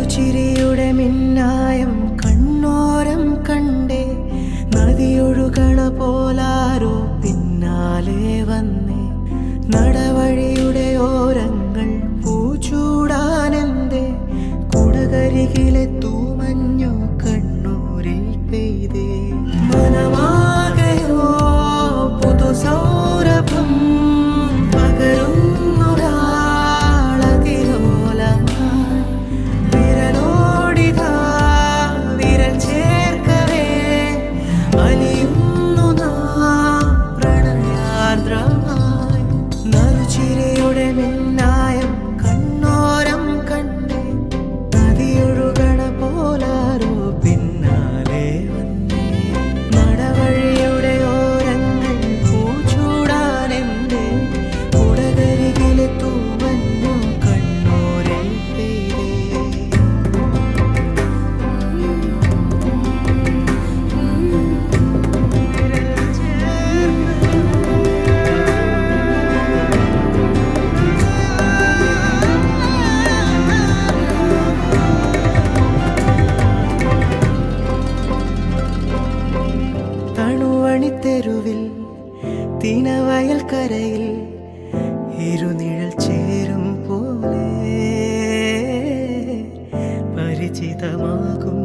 നറുചിരിയുടെ മിന്നായം കണ്ണോരം കണ്ടേ നദിയൊഴുകണ പോലാരോ പിന്നാലെ വന്നേ നടവഴിയുടെ ഓരങ്ങൾ പൂച്ചൂടാനെന്തേ കുടകരികിലെ തൂമഞ്ഞു കണ്ണൂരിൽ പെയ്തേ മനമാകയോ പുതുസൗരഭം പകരുന്നൊരാളതിലോലമായി വിരലോടിതാ വിരൽ ചേർക്കവേ അലിയുന്നു നാം പ്രണയാർദ്രമായി നറുചിരിയുടെ മിന്നായം കണ്ണോരം കണ്ടേ നദിയൊഴുകണ പോലാരോ പിന്നാലെ വന്നേ നടവഴിയുടെ ഓരങ്ങൾ പൂച്ചൂടാനെന്തേ കുടകരികിലെ തൂമഞ്ഞു കണ്ണൂരിൽ പെയ്തേ തണുവണിത്തെരുവിൽ തിനവയൽ കരയിൽ ഇരുനിഴൽ ചേരും പോലെ പരിചിതമാകും